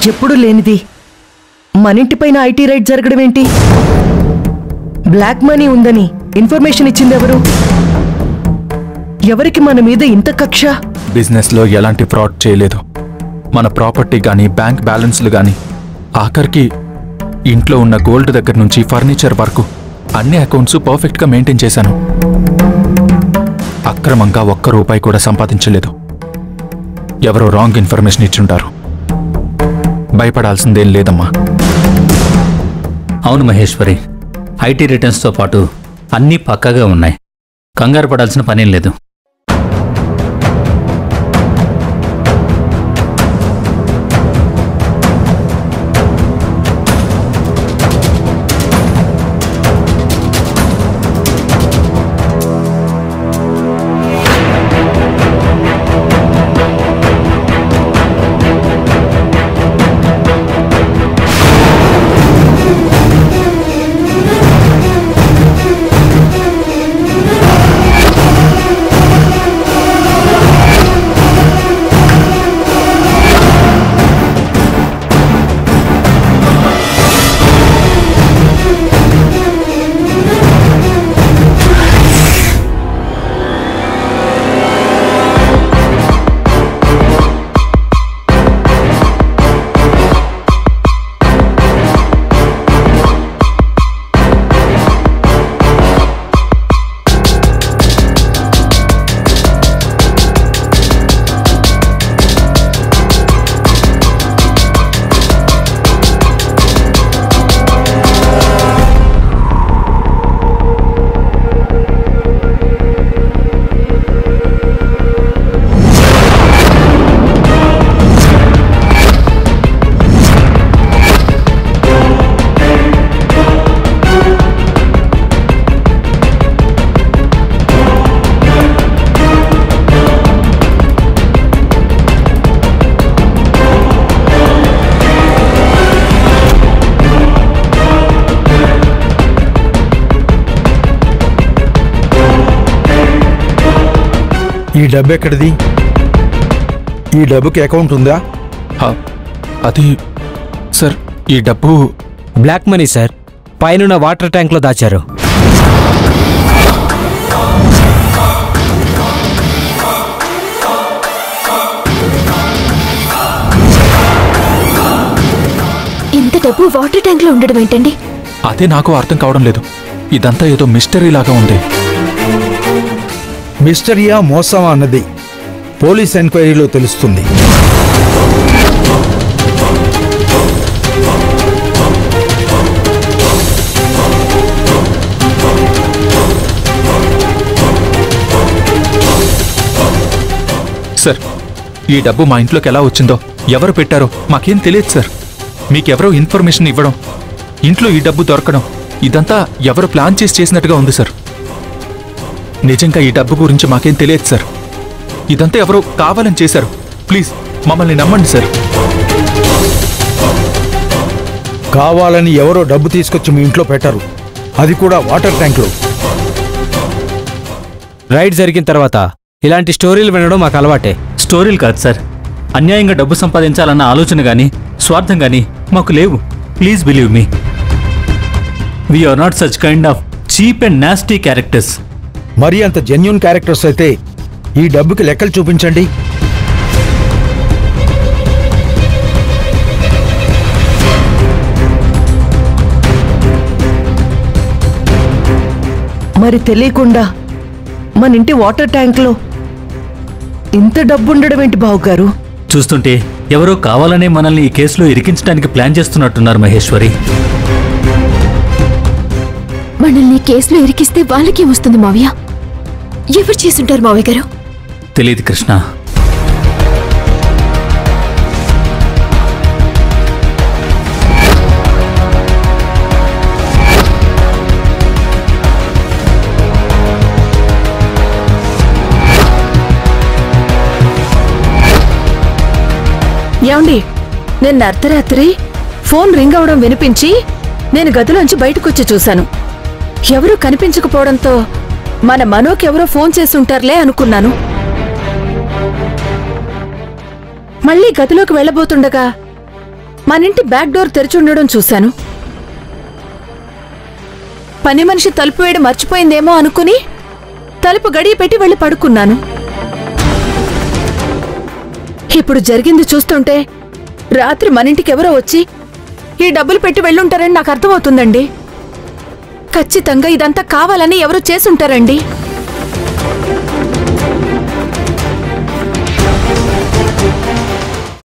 ఎప్పుడు లేనిది మనింటిపైన IT ride జరగడం ఏంటి బ్లాక్ మనీ ఉందని ఇన్ఫర్మేషన్ ఇచ్చింది ఎవరు ఎవరికి మన మీద ఇంత కక్ష బిజినెస్లో ఎలాంటి ఫ్రాడ్ చేయలేదు మన ప్రాపర్టీ కానీ బ్యాంక్ బ్యాలెన్స్లు కానీ ఆఖరికి ఇంట్లో ఉన్న గోల్డ్ దగ్గర నుంచి ఫర్నిచర్ వరకు అన్ని అకౌంట్స్ పర్ఫెక్ట్గా మెయింటైన్ చేశాను అక్రమంగా ఒక్క రూపాయి కూడా సంపాదించలేదు ఎవరో రాంగ్ ఇన్ఫర్మేషన్ ఇచ్చుంటారు భయపడాల్సిందేం లేదమ్మా అవును మహేశ్వరి ఐటీ రిటర్న్స్తో పాటు అన్నీ పక్కాగా ఉన్నాయి కంగారు పడాల్సిన పనేం లేదు ఈ డబ్బు ఎక్కడిది ఈ డబ్బుకి అకౌంట్ ఉందా హ, అది సార్ ఈ డబ్బు బ్లాక్ మనీ సార్ పైనున్న వాటర్ ట్యాంక్లో దాచారు ఇంత డబ్బు వాటర్ ట్యాంక్ లో ఉండడం ఏంటండి అదే నాకు అర్థం కావడం లేదు ఇదంతా ఏదో మిస్టరీ లాగా ఉంది మిస్టరీయా మోసమా అన్నది పోలీస్ ఎంక్వైరీలో తెలుస్తుంది సార్ ఈ డబ్బు మా ఇంట్లోకి ఎలా వచ్చిందో ఎవరు పెట్టారో మాకేం తెలియదు సార్ మీకెవరో ఇన్ఫర్మేషన్ ఇవ్వడం ఇంట్లో ఈ డబ్బు దొరకడం ఇదంతా ఎవరు ప్లాన్ చేసి చేసినట్టుగా ఉంది సార్ నిజంగా ఈ డబ్బు గురించి మాకేం తెలియదు సార్ ఇదంతా ఎవరో కావాలని చేశారు ప్లీజ్ మమ్మల్ని నమ్మండి సార్ కావాలని ఎవరో డబ్బు తీసుకొచ్చి మీ ఇంట్లో పెట్టరు అది కూడా వాటర్ ట్యాంక్లో రైడ్ జరిగిన తర్వాత ఇలాంటి స్టోరీలు వినడం మాకు అలవాటే స్టోరీలు కాదు సార్ అన్యాయంగా డబ్బు సంపాదించాలన్న ఆలోచన కానీ స్వార్థం కానీ మాకు లేవు please believe me we're not such kind of cheap and nasty characters మరీ అంత జెన్యున్ క్యారెక్టర్స్ అయితే ఈ డబ్బుకి లెక్కలు చూపించండి మరి తెలియకుండా మన ఇంటి వాటర్ ట్యాంక్లో ఇంత డబ్బు ఉండడం ఏంటి బావుగారు చూస్తుంటే ఎవరో కావాలనే మనల్ని ఈ కేసులో ఇరికించడానికి ప్లాన్ చేస్తున్నట్టున్నారు మహేశ్వరి మనల్ని కేసులో ఇరికిస్తే వాళ్ళకేం వస్తుంది మావయ్య ఎవరు చేసుంటారు మావయ్య గారు తెలియదు కృష్ణ ఏమండి నిన్న అర్ధరాత్రి ఫోన్ రింగ్ అవడం వినిపించి నేను గదిలోంచి బయటకొచ్చి చూశాను ఎవరూ కనిపించకపోవడంతో మన మనోకి ఎవరో ఫోన్ చేసి ఉంటారులే అనుకున్నాను మళ్ళీ గదిలోకి వెళ్ళబోతుండగా మనింటి బ్యాక్ డోర్ తెరిచి ఉండడం చూశాను పని మనిషి తలుపు వేయడం మర్చిపోయిందేమో అనుకుని తలుపు గడియ పెట్టి వెళ్ళి పడుకున్నాను ఇప్పుడు జరిగింది చూస్తుంటే రాత్రి మనింటికి ఎవరో వచ్చి ఈ డబ్బులు పెట్టి వెళ్ళుంటారని నాకు అర్థమవుతుందండి ఖచ్చితంగా ఇదంతా కావాలని ఎవరో చేసుంటారండి